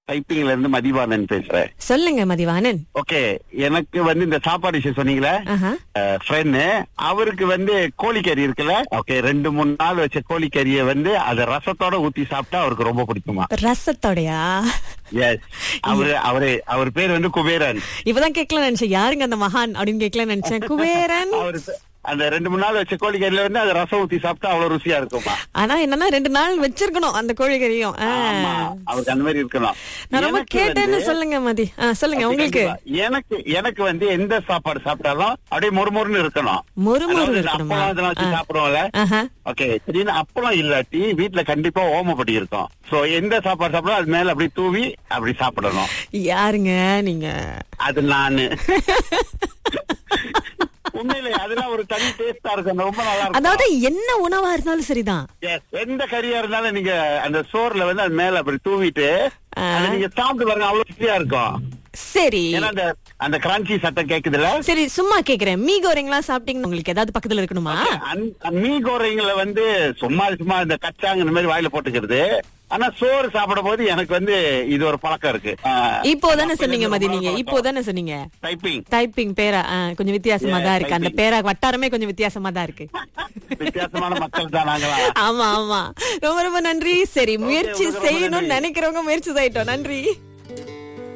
டைப்பிங்ல இருந்து மதிவானன் பேசுறேன் சொல்லுங்க மதிவாணன் ஓகே எனக்கு வந்து இந்த சாப்பாடு விஷயம் சொன்னீங்களே ஆஹா. ஃப்ரெண்டு அவருக்கு வந்து கோழிக்கறி இருக்குல்ல ஓகே ரெண்டு மூணு நாள் வச்ச கோழிக்கறியை வந்து அத ரசத்தோட ஊத்தி சாப்பிட்டா அவருக்கு ரொம்ப பிடிக்குமா ரசத்தோடையா எஸ் அவரு அவரு அவர் பேர் வந்து குபேரன் இப்பதான் கேட்கலாம் நினைச்சேன் யாருங்க அந்த மகான் அப்படின்னு கேட்கலாம் நினைச்சேன் குபேரன் அவரு அந்த ரெண்டு மூணு நாள் வச்ச கோழிக்கறியில வந்து அதை ரசம் ஊத்தி சாப்பிட்டா அவ்வளவு ருசியா இருக்குமா ஆனா என்னன்னா ரெண்டு நாள் வச்சிருக்கணும் அந்த கோழிக்கறியும் ஆ. ஆமா அவருக்கு அந்த மாதிரி இருக்கணும் நான் ரொம்ப எனக்கு கேட்டேன்னு வந்து- சொல்லுங்க மதி ஆ, சொல்லுங்க உங்களுக்கு கண்டிப்பா. எனக்கு எனக்கு வந்து எந்த சாப்பாடு சாப்பிட்டாலும் அப்படியே மொறுமொறுன்னு இருக்கணும் மொறுமொறு அதாவது இந்த இருக்கணுமா? அப்பளம் இதெல்லாம் வச்சு ஆ. சாப்பிடுவோம்ல ஆஹா. ஓகே திடீர்னு அப்பளம் இல்லாட்டி வீட்டுல கண்டிப்பா ஓமப்படி இருக்கும் சோ எந்த சாப்பாடு சாப்பிடும் அது மேல அப்படி தூவி அப்படி சாப்பிடணும் யாருங்க நீங்க அது நானு உண்மையிலே அதெல்லாம் ஒரு தனி டேஸ்டா இருக்கும் ரொம்ப நல்லா இருக்கும் அதாவது என்ன உணவா இருந்தாலும் சரிதான் Yes, எந்த கறியா இருந்தாலும் நீங்க அந்த சோறுல வந்து அது மேல அப்படி தூவிட்டு ஆ. அதை நீங்க சாப்பிட்டு பாருங்க அவ்வளவு ருசியா இருக்கும் சரி ஏன்னா அந்த அந்த கிரான்ச்சி சத்தம் கேக்குதுல சரி சும்மா கேக்குறேன் மீ கோரிங்லாம் சாப்பிட்டீங்கன்னா உங்களுக்கு ஏதாவது பக்கத்துல இருக்கணுமா அந்த மீ கோரைங்களை வந்து சும்மா சும்மா இந்த கச்சாங்க இந்த மாதிரி வாயில போட்டுக்கிறது ஆனா சோறு சாப்பிடும் போது எனக்கு வந்து இது ஒரு பழக்கம் இருக்கு இப்போதானே சொன்னீங்க மதி நீங்க இப்போதானே சொன்னீங்க டைப்பிங் டைப்பிங் பேரா ஆ, கொஞ்சம் வித்தியாசமா Yeah, தான் இருக்கு அந்த typing. பேரா வட்டாரமே கொஞ்சம் வித்தியாசமா தான் இருக்கு வித்தியாசமான மக்கள் தான் நாங்களா ஆமா ஆமா ரொம்ப ரொம்ப நன்றி சரி முயற்சி உங்களுக்கு ரொம்ப செய்யணும்னு நன்றி. நினைக்கிறவங்க முயற்சி செய்யட்டும் நன்றி